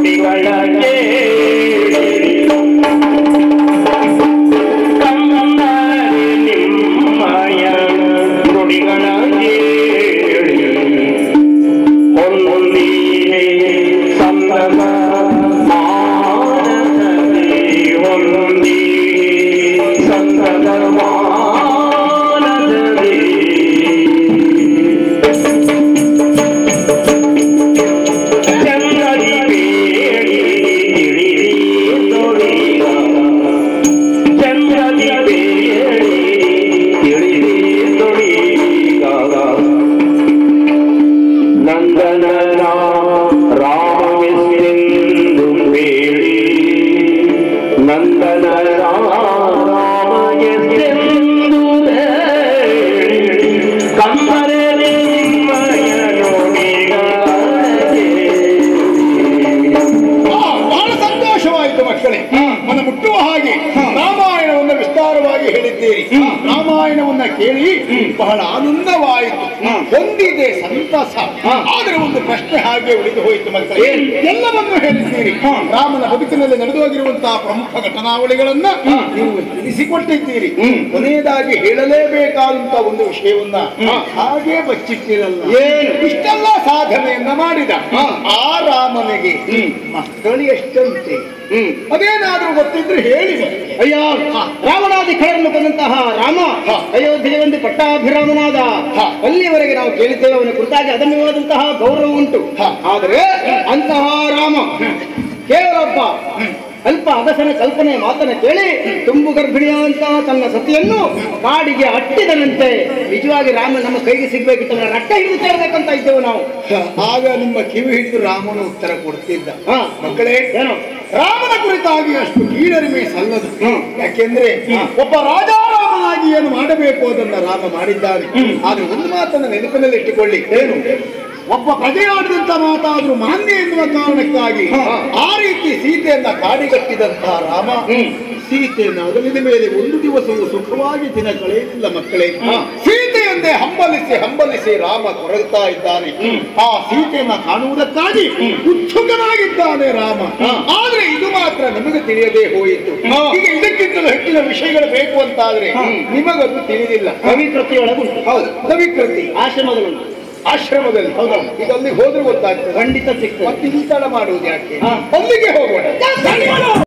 ನುಡಿಗಳ ಕಮ್ಮನೆ ನಿಮ್ಮಯ ನುಡಿಗಳ ಕೇಳಿ ಹೊನ್ನೀರೆ ಸಂದದ ಮಾನಸದಿ ಹೊನ್ನೀರೆ ಸಂದದ ಮಾನಸದಿ ಚಂದ್ರದಿ ಬೇಡಿ ತಿಳಿದಿ ತೊಡಿಗ ಚಂದ್ರದಿ ಬೇಡಿ ತಿಳಿದಿ ತೊಡಿಗ ನಂದನ ರಾಮವೆಂದು ಬೇಡಿ ನಂದನ ರಾಮಗೆಂದು ಬೇಡಿ ಕಂಬರೆ ನಿಮ್ಮಯ ನೋಡಿಗಾಗೆ ಆ, ಬಹಳ ಸಂತೋಷವಾಯಿತು ಮಕ್ಕಳೇ ಮನ ಮುಟ್ಟುವ ಹಾಗೆ ರಾಮಾಯಣವನ್ನು ವಿಸ್ತಾರವಾಗಿ ಹೇಳಿದ್ದೀರಿ ರಾಮಾಯಣವನ್ನ ಕೇಳಿ ಬಹಳ ಆನಂದವಾಯಿತು ಹೊಂದಿದೆ ಸಂತಸ ಆದರೆ ಒಂದು ಪ್ರಶ್ನೆ ಹಾಗೆ ಉಳಿದು ಹೋಯಿತು ಮಕ್ಕಳೇ ಎಲ್ಲವನ್ನೂ ಹೇಳಿದ್ದೀರಿ ರಾಮನ ಬದುಕಿನಲ್ಲಿ ನಡೆದು ಹೋಗಿರುವಂತಹ ಪ್ರಮುಖ ಘಟನಾವಳಿಗಳನ್ನ ನೀವು ತಿಳಿಸಿಕೊಟ್ಟಿದ್ದೀರಿ ಕೊನೆಯದಾಗಿ ಹೇಳಲೇಬೇಕಾದಂತ ಒಂದು ವಿಷಯವನ್ನ ಹಾಗೆ ಬಚ್ಚಿಟ್ಟಿರಲ್ಲ ಇಷ್ಟೆಲ್ಲ ಸಾಧನೆಯನ್ನ ಮಾಡಿದ ಆ ರಾಮನಿಗೆ ಮಕ್ಕಳು ಎಷ್ಟಂತೆ ಅದೇನಾದ್ರೂ ಗೊತ್ತಿದ್ರೆ ಹೇಳಿ ಅಯ್ಯ ರಾವಣಾದಿ ಖಳರನ್ನು ಕೊಂದಂತಹ ರಾಮ ಅಯೋಧ್ಯೆಗೆ ಒಂದು ಪಟ್ಟಾಭಿರಾಮನಾದ ಅಲ್ಲಿಯವರೆಗೆ ನಾವು ಕೇಳಿದ್ದೇವೆ ಅವನ ಕುರಿತಾಗಿ ಅದನ್ಯವಾದಂತಹ ಗೌರವ ಉಂಟು ಆದರೆ ಅಂತಹ ರಾಮ ಕೇವಲ ಒಬ್ಬ ಅಲ್ಪ ಅಗಸನ ಕಲ್ಪನೆ ಮಾತನ್ನ ಕೇಳಿ ತುಂಬು ಗರ್ಭಿಣಿಯಾದಂತಹ ತನ್ನ ಸತಿಯನ್ನು ಕಾಡಿಗೆ ಅಟ್ಟಿದನಂತೆ ನಿಜವಾಗಿ ರಾಮ ನಮ್ಮ ಕೈಗೆ ಸಿಗ್ಬೇಕಿತ್ತು ಅವನ ರಟ್ಟ ಹಿಡಿದು ಸೇರ್ಬೇಕಂತ ಇದ್ದೇವೆ ನಾವು ಆಗ ನಿಮ್ಮ ಕಿವಿ ಹಿಡಿದು ರಾಮನು ಉತ್ತರ ಕೊಡ್ತಿದ್ದ ಹಾ. ಮಕ್ಕಳೇ ಏನು ರಾಮನ ಕುರಿತಾಗಿ ಅಷ್ಟು ಕೀಳರಿಮೆ ಸಲ್ಲದು ಯಾಕೆಂದ್ರೆ ಒಬ್ಬ ರಾಜಾರಾಮನಾಗಿ ಏನು ಮಾಡಬೇಕು ಅದನ್ನ ರಾಮ ಮಾಡಿದ್ದಾನೆ ಆದ್ರೆ ಒಂದು ಮಾತನ್ನ ನೆನಪಿನಲ್ಲಿ ಇಟ್ಟುಕೊಳ್ಳಿ ಏನು ಒಬ್ಬ ಪ್ರಜೆಯಾಡಿದಂತ ಮಾತಾದ್ರೂ ಮಾನ್ಯ ಎನ್ನುವ ಕಾರಣಕ್ಕಾಗಿ ಆ ರೀತಿ ಸೀತೆಯನ್ನ ಕಾಡಿಗಟ್ಟಿದಂತಹ ರಾಮ ಸೀತೆಯನ್ನ ಅಗಲಿದ ಮೇಲೆ ಒಂದು ದಿವಸವೂ ಸುಖವಾಗಿ ದಿನ ಕಳೆಯಲಿಲ್ಲ ಮಕ್ಕಳೇ ಸೀತೆಯನ್ನೇ ಹಂಬಲಿಸಿ ಹಂಬಲಿಸಿ ರಾಮ ಕೊರಗ್ತಾ ಇದ್ದಾನೆ ಆ ಸೀತೆಯನ್ನ ಕಾಣುವುದಕ್ಕಾಗಿ ಉತ್ಸುಕನಾಗಿದ್ದಾನೆ ರಾಮ ಆದ್ರೆ ಇದು ಮಾತ್ರ ನಿಮಗೆ ತಿಳಿಯದೇ ಹೋಯಿತು ಈಗ ಇದಕ್ಕಿಂತಲೂ ಹೆಚ್ಚಿನ ವಿಷಯಗಳು ಬೇಕು ಅಂತಾದ್ರೆ ನಿಮಗದು ತಿಳಿದಿಲ್ಲ ಪವಿತ್ರತೆಯೊಳಗುಂಟು ಹೌದು ಕವಿಕೃತಿ ಆಶ್ರಮದಲ್ಲುಂಟು ಆಶ್ರಮದಲ್ಲಿ ಹೌದಾ ಈಗ ಅಲ್ಲಿ ಹೋದ್ರೆ ಗೊತ್ತಾಗ್ತದೆ ಖಂಡಿತ ಸಿಗ್ತದೆ ಮತ್ತೆ ಈ ತಡ ಮಾಡುವುದು ಯಾಕೆ ಹಾ. ಅಲ್ಲಿಗೆ ಹೋಗೋಣ